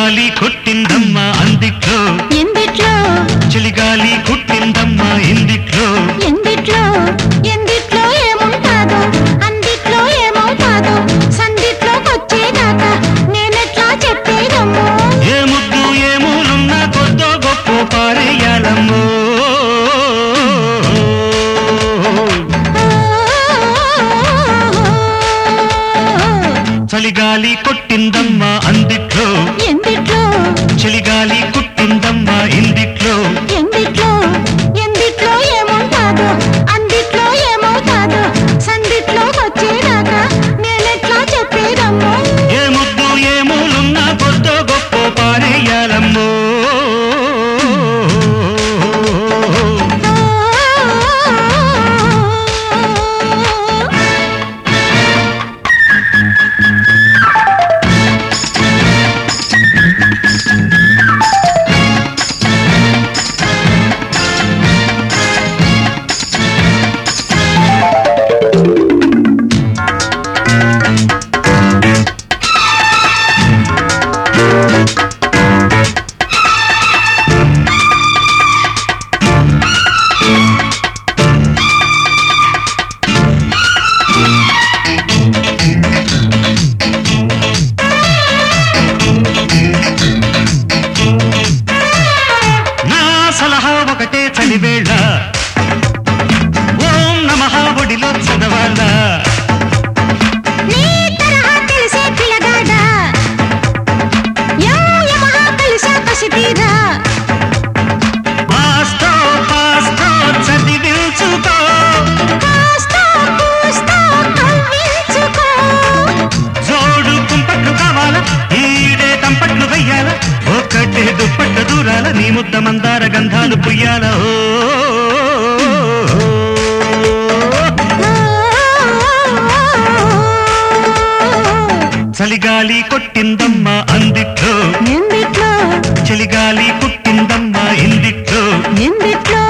చలిగాలి కొట్టిందమ్మ అందిట్లో ఎందిట్లో చలిగాలి కొట్టిందమ్మ ఇందిట్లో ఎందిట్లో ఎందిట్లో ఏముంటాదో అందిట్లో ఏమవుతాదో సందిట్లోకొచ్చేదాకా నేనెట్లా చెప్పేదమ్మో ఏ ముద్దు ఏ మూలున్నా కొద్దో గొప్ప పారేయాలమ్మో చలిగాలి కొట్టిందమ్మ అందిట్లో ఎందిట్లో చలిగాలి కొట్టిందమ్మ ఇందిట్లో ఎందిట్లో ఎందిట్లో ఏముంటాదో అందిట్లో ఏమవుతాదో సందిట్లోకొచ్చేదాకా నేనెట్లా చెప్పేదమ్మో ఏ ముద్దు ఏ మూలున్నా కొద్దో గొప్ప పారేయాలమ్మో నా సలహా ఒకటే చలివేళ ఓం నమః ఒడిలో చదవాళ్ళ నీ తరహా తెలిసే పిల్లగాడా యా యమహా కలిసా కసిదీరా ఆస్తో పాస్తో చదివించుకో కాస్తో కూస్తో కవ్వించుకో జోడు కుంపట్లు కావాలా ఈడే తంపట్లు వెయ్యాల ఒక్కటే దుప్పట్లు దూరాల నీ ముద్ద మందార గంధాలు పుయ్యాల ఓ చలిగాలి కొట్టిందమ్మ అందిట్లో ఎందిట్లో చలిగాలి కొట్టిందమ్మ ఇందిట్లో ఎందిట్లో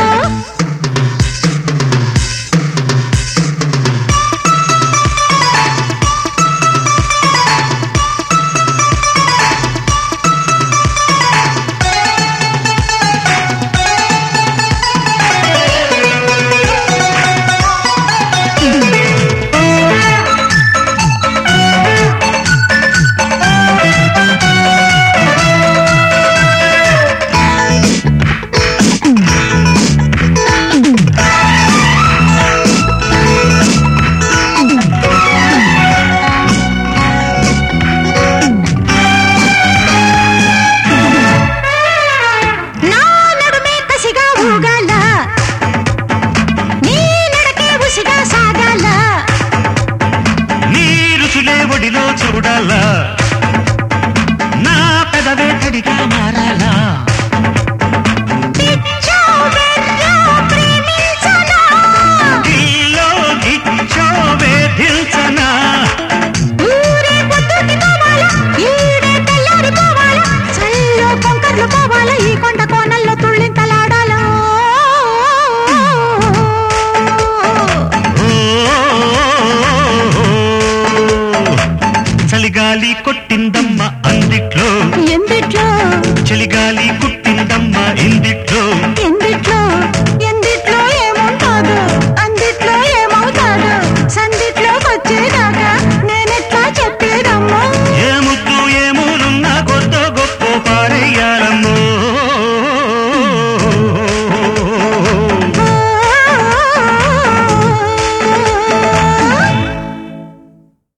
నా నడుమే కసిగా ఊగాల నీ నడకే ఉసిగా సాగాల నీ రుచులే ఒడిలో చూడాలా నా పెదవే తడిగా మారాలా పిచ్చో వెర్రో ప్రేమించనా ఇల్లో గిచ్చో వేధించనా ఊరే పొద్దుకి పోవాలా ఈడే తెల్లారిపోవాలా చల్లో కొంకర్లు పోవాలా ఈ కొండ కోనల్లో తుళ్ళింతలాడాలా ఓ, చలిగాలి కొట్టిందమ్మ అందిట్లో ఎందిట్లో చలిగాలి కుట్టిందమ్మ ఇందిట్లో